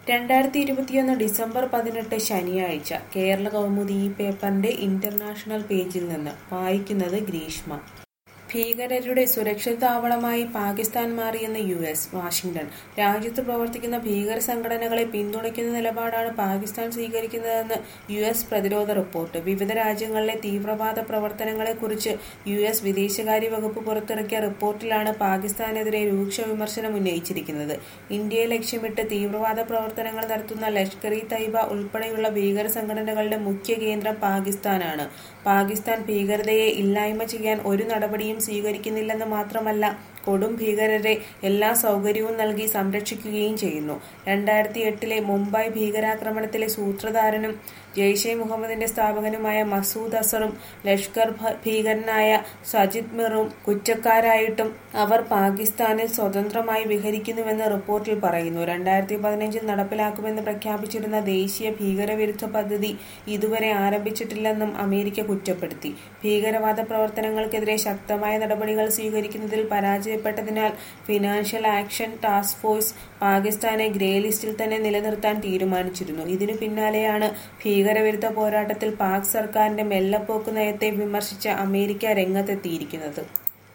രണ്ടായിരത്തി ഇരുപത്തിയൊന്ന് ഡിസംബർ പതിനെട്ട് ശനിയാഴ്ച കേരള കൗമുദി ഈ പേപ്പറിന്റെ ഇന്റർനാഷണൽ പേജിൽ നിന്ന് വായിക്കുന്നത് ഗ്രീഷ്മ ഭീകരരുടെ സുരക്ഷിത താവളമായി പാകിസ്ഥാൻ മാറിയെന്ന് യു എസ് വാഷിംഗ്ടൺ രാജ്യത്ത് പ്രവർത്തിക്കുന്ന ഭീകര സംഘടനകളെ പിന്തുണയ്ക്കുന്ന നിലപാടാണ് പാകിസ്ഥാൻ സ്വീകരിക്കുന്നതെന്ന് യു എസ് പ്രതിരോധ റിപ്പോർട്ട് വിവിധ രാജ്യങ്ങളിലെ തീവ്രവാദ പ്രവർത്തനങ്ങളെക്കുറിച്ച് യു എസ് വിദേശകാര്യ വകുപ്പ് പുറത്തിറക്കിയ റിപ്പോർട്ടിലാണ് പാകിസ്ഥാനെതിരെ രൂക്ഷ വിമർശനം ഉന്നയിച്ചിരിക്കുന്നത് ഇന്ത്യയെ ലക്ഷ്യമിട്ട് തീവ്രവാദ പ്രവർത്തനങ്ങൾ നടത്തുന്ന ലഷ്കർ ഇ തൈബ ഉൾപ്പെടെയുള്ള ഭീകര സംഘടനകളുടെ മുഖ്യ കേന്ദ്രം പാകിസ്ഥാനാണ് പാകിസ്ഥാൻ ഭീകരതയെ ഇല്ലായ്മ ചെയ്യാൻ ഒരു നടപടിയും സ്വീകരിക്കുന്നില്ലെന്ന് മാത്രമല്ല കൊടും ഭീകരരെ എല്ലാ സൗകര്യവും നൽകി സംരക്ഷിക്കുകയും ചെയ്യുന്നു രണ്ടായിരത്തി എട്ടിലെ മുംബൈ ഭീകരാക്രമണത്തിലെ സൂത്രധാരനും ജെയ്ഷെ മുഹമ്മദിന്റെ സ്ഥാപകനുമായ മസൂദ് അസറും ലഷ്കർ ഭ- ഭീകരനായ സജിദ് മിറും കുറ്റക്കാരായിട്ടും അവർ പാകിസ്ഥാനിൽ സ്വതന്ത്രമായി വിഹരിക്കുന്നുവെന്ന് റിപ്പോർട്ടിൽ പറയുന്നു രണ്ടായിരത്തി പതിനഞ്ചിൽ നടപ്പിലാക്കുമെന്ന് പ്രഖ്യാപിച്ചിരുന്ന ദേശീയ ഭീകരവിരുദ്ധ പദ്ധതി ഇതുവരെ ആരംഭിച്ചിട്ടില്ലെന്നും അമേരിക്ക കുറ്റപ്പെടുത്തി ഭീകരവാദ പ്രവർത്തനങ്ങൾക്കെതിരെ ശക്തമായ നടപടികൾ സ്വീകരിക്കുന്നതിൽ പരാജയപ്പെട്ടതിനാൽ ഫിനാൻഷ്യൽ ആക്ഷൻ ടാസ്ക് ഫോഴ്സ് പാകിസ്ഥാനെ ഗ്രേ ലിസ്റ്റിൽ തന്നെ നിലനിർത്താൻ തീരുമാനിച്ചിരുന്നു ഇതിനു പിന്നാലെയാണ് ഭീകരവിരുദ്ധ പോരാട്ടത്തിൽ പാക് സർക്കാരിന്റെ മെല്ലപ്പോക്ക് നയത്തെ വിമർശിച്ച് അമേരിക്ക രംഗത്തെത്തിയിരിക്കുന്നത്